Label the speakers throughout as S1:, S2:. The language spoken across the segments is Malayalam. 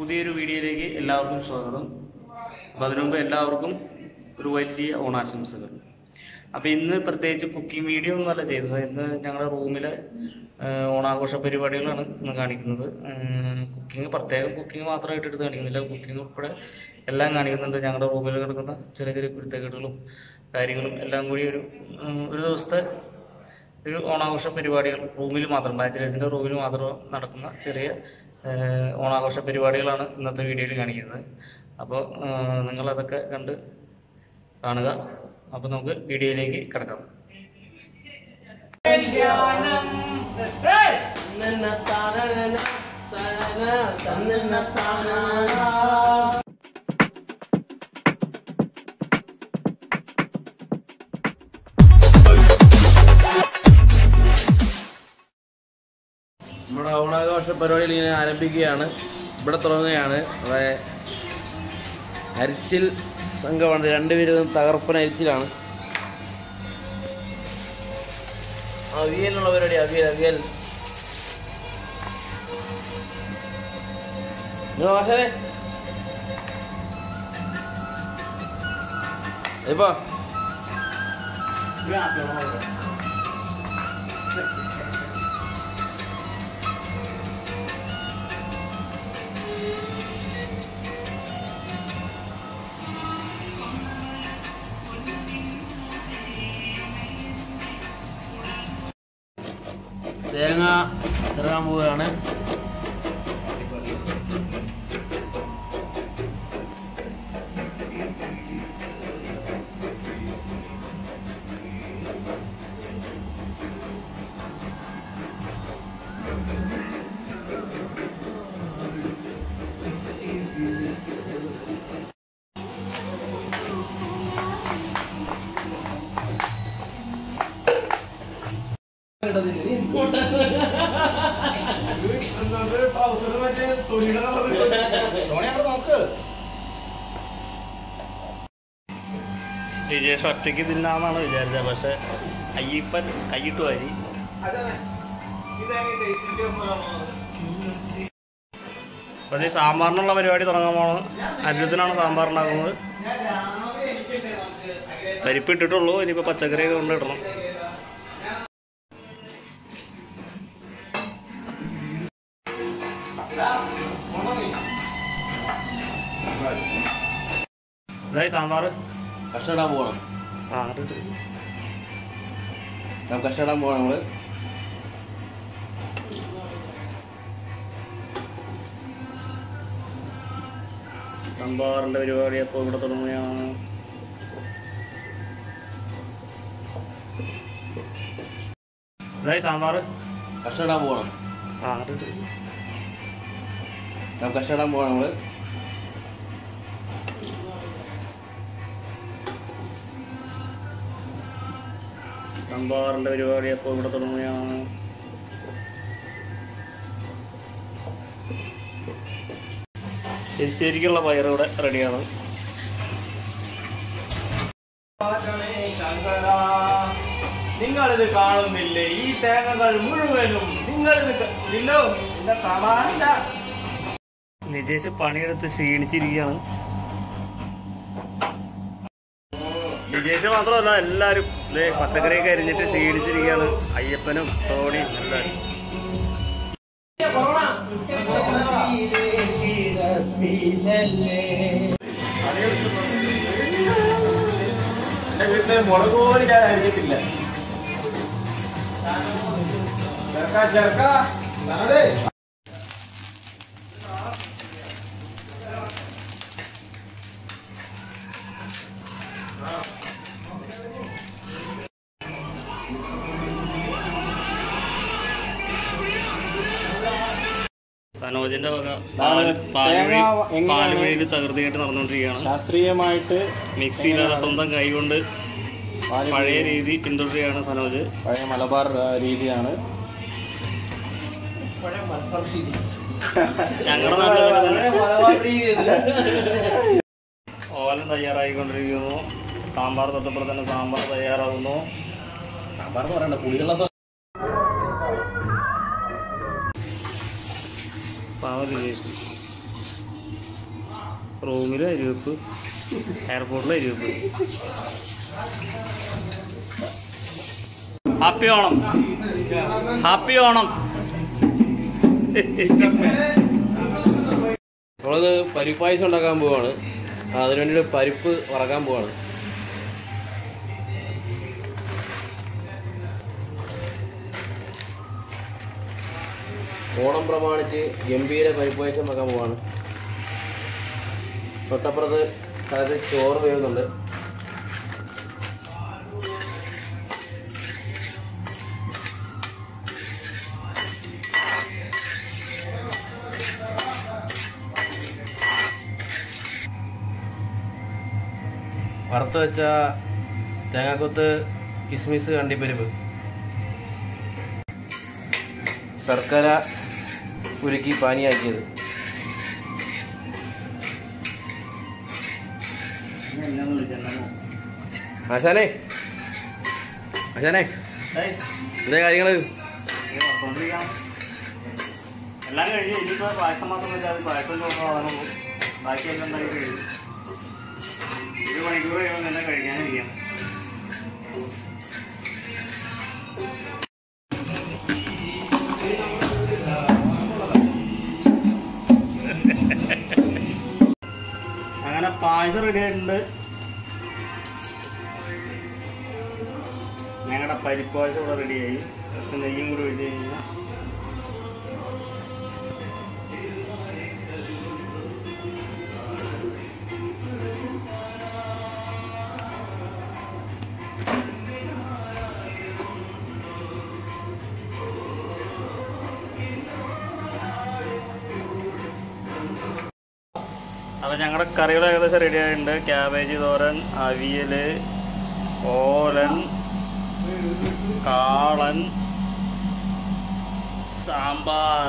S1: പുതിയൊരു വീഡിയോയിലേക്ക് എല്ലാവർക്കും സ്വാഗതം അപ്പോൾ അതിനു മുമ്പ് എല്ലാവർക്കും ഒരു വലിയ ഓണാശംസകൾ അപ്പോൾ ഇന്ന് പ്രത്യേകിച്ച് കുക്കിംഗ് വീഡിയോ ഒന്നുമല്ല ചെയ്തത് ഇന്ന് ഞങ്ങളുടെ റൂമിലെ ഏഹ്, ഓണാഘോഷ പരിപാടികളാണ് ഇന്ന് കാണിക്കുന്നത് കുക്കിംഗ് പ്രത്യേകം കുക്കിംഗ് മാത്രമായിട്ട് എടുത്ത് കാണിക്കുന്നില്ല കുക്കിംഗ് ഉൾപ്പെടെ എല്ലാം കാണിക്കുന്നുണ്ട് ഞങ്ങളുടെ റൂമിൽ കിടക്കുന്ന ചെറിയ ചെറിയ കുരുത്തക്കേടുകളും കാര്യങ്ങളും എല്ലാം കൂടി ഒരു ഉം, ഒരു ദിവസത്തെ ഒരു ഓണാഘോഷ പരിപാടികൾ റൂമിൽ മാത്രം ബാച്ചിലേഴ്സിൻ്റെ റൂമിൽ മാത്രം നടക്കുന്ന ചെറിയ ഏഹ്, ഓണാഘോഷ പരിപാടികളാണ് ഇന്നത്തെ വീഡിയോയിൽ കാണിക്കുന്നത് അപ്പോൾ നിങ്ങളതൊക്കെ കണ്ട് കാണുക അപ്പോൾ നമുക്ക് വീഡിയോയിലേക്ക് കിടക്കാം
S2: നമ്മുടെ ഓണാഘോഷ പരിപാടികൾ ഇങ്ങനെ ആരംഭിക്കുകയാണ് ഇവിടെ തുടങ്ങുകയാണ് നമ്മുടെ അരിച്ചിൽ സംഘമാണ് രണ്ടുപേരും തകർപ്പൻ അരിച്ചിലാണ് അവിയലുള്ള പരിപാടി അവിയൽ അവിയൽ ഇങ്ങ് വാ മാഷേ. ഇപ്പൊ തേങ്ങ ഇറങ്ങാൻ പോവുകയാണ്
S1: വിജേഷ് ഒറ്റയ്ക്ക് തിന്നാന്നാണ് വിചാരിച്ചത് പക്ഷെ അയ്യപ്പൻ കൈയിട്ട് വാരി അപ്പോൾ ഈ സാമ്പാറിനുള്ള പരിപാടി തുടങ്ങാൻ പോണത് അനിരുദ്ധനാണ് സാമ്പാർ ഉണ്ടാക്കുന്നത് പരിപ്പ് ഇട്ടിട്ടുള്ളൂ ഇനിയിപ്പോൾ പച്ചക്കറിയൊക്കെ കൊണ്ട് ഇടണം ഇതായി സാമ്പാർ
S2: കഷ്ടടാൻ പോകണം
S1: ആ അങ്ങോട്ട്
S2: നമുക്ക് കഷ്ടടാൻ പോകണം നമ്മള്
S1: സാമ്പാറിൻ്റെ പരിപാടി അപ്പോൾ ഇവിടെ തുടങ്ങുകയാണ് ഇതായി സാമ്പാർ
S2: കഷ്ടടാൻ പോകണം
S1: ആ അങ്ങോട്ട്
S2: നമുക്ക് കഷ്ടടാൻ പോകണം നമ്മള്
S1: സാമ്പാറിൻ്റെ പരിപാടി അപ്പോൾ ഇവിടെ തുടങ്ങുകയാണ് എരിശ്ശേരിക്കുള്ള പയർ ഇവിടെ റെഡിയാണ്
S3: നിങ്ങളിത് കാണുന്നില്ലേ ഈ തേങ്ങകൾ മുഴുവനും നിങ്ങളിത് ക- ഇല്ലോ എന്റെ തമാശ
S1: നിജേഷ് പണിയെടുത്ത് ക്ഷീണിച്ചിരിക്കുകയാണ് നിജേഷ് മാത്രമല്ല എല്ലാവരും ദേ പച്ചക്കറിയൊക്കെ അരിഞ്ഞിട്ട് ക്ഷീണിച്ചിരിക്കുകയാണ് അയ്യപ്പനും തോണിയും എല്ലാവരും
S3: എന്റെ വീട്ടില് മുളക് പോലും ഞാൻ അരിഞ്ഞിട്ടില്ല ചെറുക്ക ചെറുക്ക അതെ
S1: സനോജിന്റെ വക
S3: ആണ് തേങ്ങ എങ്ങനെയാണ്?
S1: പാലുവഴിയിൽ തകൃതിയായിട്ട് നടന്നുകൊണ്ടിരിക്കുകയാണ്
S3: ശാസ്ത്രീയമായിട്ട്
S1: മിക്സിയില്ലാതെ സ്വന്തം കൈ കൊണ്ട്
S3: പാല്
S1: പഴയ രീതി പിന്തുടരുകയാണ് സനോജ്
S3: പഴയ മലബാർ ആ, രീതിയാണ്
S1: ഞങ്ങളുടെ നാട്ടിൽ
S2: മലബാർ രീതി
S1: ഓലം തയ്യാറായിക്കൊണ്ടിരിക്കുന്നു സാമ്പാർ തൊട്ടപ്പോൾ തന്നെ സാമ്പാർ തയ്യാറാവുന്നു
S2: സാമ്പാർ പറയണ്ട പുളിയുള്ള
S1: പാവം ദിനേശ് റൂമിൽ അരിവെപ്പ് എയർപോർട്ടിൽ അരിവെപ്പ് ഹാപ്പി ഓണം ഹാപ്പി ഓണം
S2: നമ്മളിത് പരിപ്പായസം ഉണ്ടാക്കാൻ പോവാണ് അതിനു വേണ്ടിയിട്ട് പരിപ്പ് വറക്കാൻ പോവാണ് ഓണം പ്രമാണിച്ച് ഗംഭീര പരിപ്പായസം വെക്കാൻ പോവാണ് തൊട്ടപ്പുറത്ത് സ്ഥലത്ത് ചോറ് വേവുന്നുണ്ട് വറുത്ത് വെച്ച തേങ്ങാക്കൊത്ത് കിസ്മിസ് കണ്ടിപ്പരിപ്പ് ശർക്കര ഉരുക്കി പാനിയാക്കിയത് ആശാനെ ആശാനെ ഇതേ കാര്യങ്ങള്
S1: എല്ലാം കഴിഞ്ഞ് ഇനിയിപ്പോ പായസം മാത്രം വെച്ചാൽ പായസം ചോറാണോ ബാക്കി എല്ലാം തന്നെ കഴിഞ്ഞു ഒരു മണിക്കൂർ കഴിയുമ്പോൾ തന്നെ കഴിക്കാനിരിക്കാം അങ്ങനെ പായസം റെഡി ആയിട്ടുണ്ട് ഞങ്ങളുടെ പരിപ്പ് പായസം ഇവിടെ റെഡിയായി കുറച്ച് നെയ്യും കൂടി ഒഴിച്ച് കഴിഞ്ഞാൽ അപ്പോൾ ഞങ്ങളുടെ കറികൾ ഏകദേശം റെഡി ആയിട്ടുണ്ട് ക്യാബേജ് തോരൻ അവിയൽ ഓലൻ കാളൻ സാമ്പാർ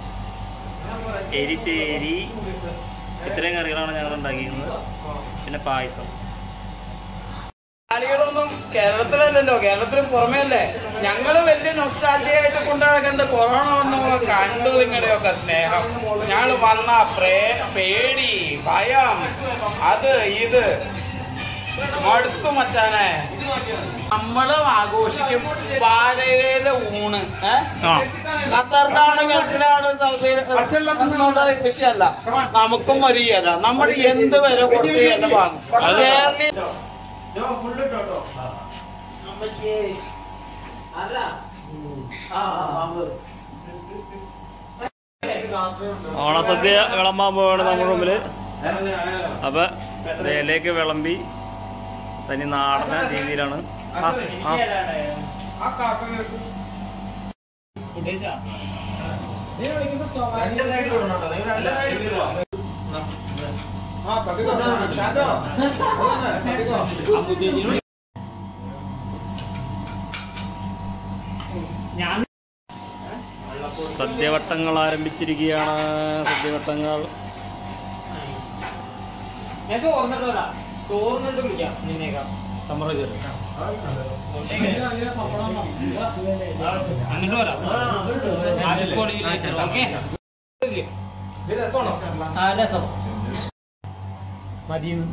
S1: എരിശ്ശേരി ഇത്രയും കറികളാണ് ഞങ്ങൾ ഉണ്ടാക്കിയിരുന്നത് പിന്നെ പായസം
S4: കളികളൊന്നും കേരളത്തിലല്ലല്ലോ കേരളത്തിന് പുറമേ അല്ലേ ഞങ്ങള് വലിയ നൊസ്റ്റാൾജിയായിട്ട് കൊണ്ടുനടക്കേണ്ട കൊറോണ വന്നു കണ്ടു നിങ്ങളുടെയൊക്കെ സ്നേഹം ഞങ്ങൾ വന്ന പ്രേ പേടി ഭയം അത് ഇത് മടുത്തു മച്ചാനെ നമ്മളും ആഘോഷിക്കും വാഴയിലെ ഊണ് ഏഹ്
S1: ആ
S4: ഖത്തറിലാണ് ഗൾഫിലാണ് സൗദിയിലുള്ള വിഷയമല്ല നമുക്കും മര്യാദ നമ്മൾ എന്ത് വില കൊടുത്ത് എന്നെ വാങ്ങും കേരളീയ
S3: ഫുള്ള് ഇട്ടോ
S4: അമ്മച്ചി അല്ല
S1: ഓണസദ്യ വിളമ്പാൻ പോവാണ് നമ്മുടെ മുമ്പിൽ അപ്പൊ ഇലയ്ക്ക് വിളമ്പി തനി നാടന രീതിയിലാണ് ആ, ആ.
S3: രണ്ട് സൈഡിൽ ഇടണം കേട്ടോ നിങ്ങൾ രണ്ട് സൈഡിൽ ഇടുക ആ തട്ടിക്കോ ഷാജോ അതന്നെ തട്ടിക്കോ
S1: സദ്യവട്ടങ്ങൾ ആരംഭിച്ചിരിക്കുകയാണ് സദ്യവട്ടങ്ങൾ
S4: ഞങ്ങൾക്ക് ഓർമ്മ ചോറിനിട്ട് വിളിക്കാം നിന്നേക്കാം അങ്ങോട്ട് വരാം ഓക്കെ
S3: ഇത് രസമാണോ
S4: ആ രസം മതിയെന്ന്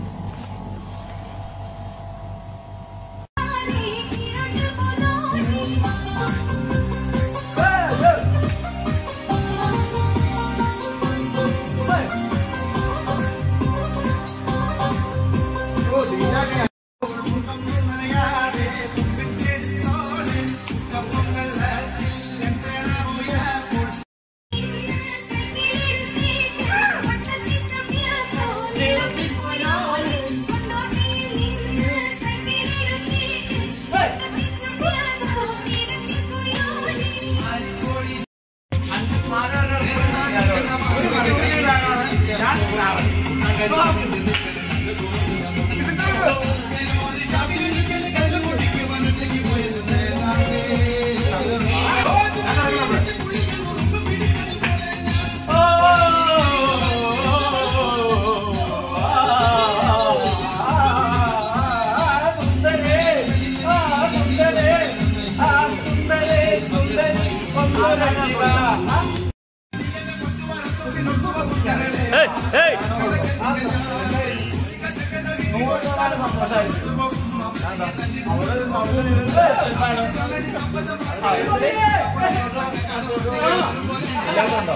S1: ഏയ്, ഏയ്.
S3: നൂറ് ശതമാനം സന്തോഷമായിരിക്കും അവിടെ അവിടെ നിന്ന് എല്ലാവർക്കും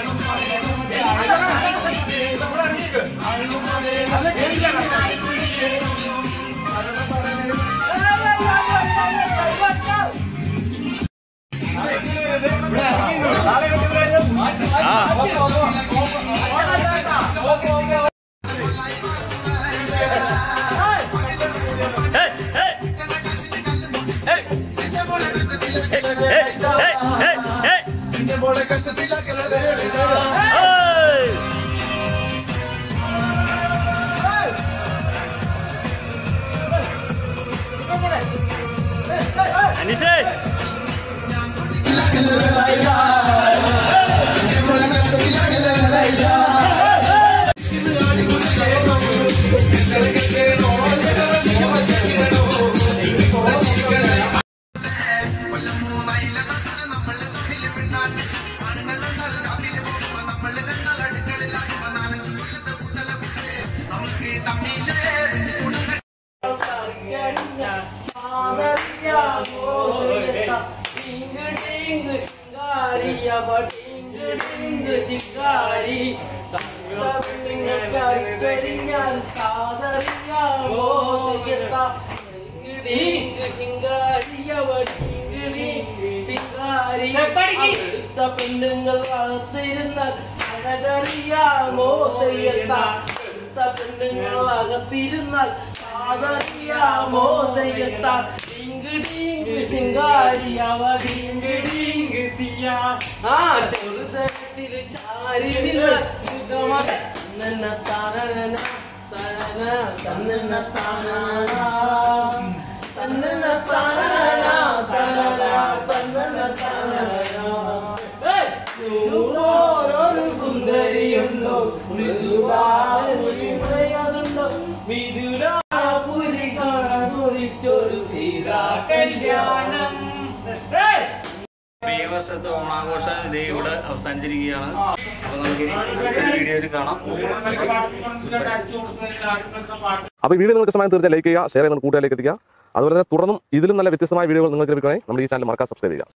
S5: പെണ്ണുങ്ങൾ അകത്തിരുന്നാൽ അഴകറിയാമോ തെയ്യത്ത പെണ്ണുങ്ങൾ അകത്തിരുന്നാൽ സാധറിയാമോ തെയ്യത്ത ഡിങ്ക് ഡിങ്ക് ശിങ്കാരി അവ ഡിങ്ക് ഡിങ്ക് സിയാ ആ ചെറുതരത്തിൽ ചാരി നിന്നാൽ സുഖമായി തന്നന്ന താനന തനന തന്നന്ന താനന തന്നന്ന താനന തനന തന്നന്ന താനന ഏയ്! നൂറോരോരു സുന്ദരിയുണ്ടോ മൃദുവായുണ്ടോ മിഥുരാപുരി കാണാൻ കുറിച്ചൊരു സീതാ കല്യാണം ഏയ്!
S1: അപ്പൊ ഈ വർഷത്തെ ഓണാഘോഷം ഇതേ ഇവിടെ അവസാനിച്ചിരിക്കുകയാണ് അപ്പൊ നമുക്ക് ഇനി അടുത്ത വീഡിയോയിൽ കാണാം
S6: അപ്പോൾ ഈ വീഡിയോ നിങ്ങൾക്ക് ഇഷ്ടമായി തീർച്ചയായും ലൈക്ക് ചെയ്യുക ഷെയർ ചെയ്യുന്ന കൂട്ടുകാരിലേക്ക് എത്തിക്കുക അതുപോലെ തന്നെ തുടർന്നും ഇതിലും നല്ല വ്യത്യസ്തമായ വീഡിയോകൾ നിങ്ങൾക്ക് ലഭിക്കണേ നമ്മുടെ ഈ ചാനൽ മറക്കാൻ സബ്സ്ക്രൈബ് ചെയ്യുക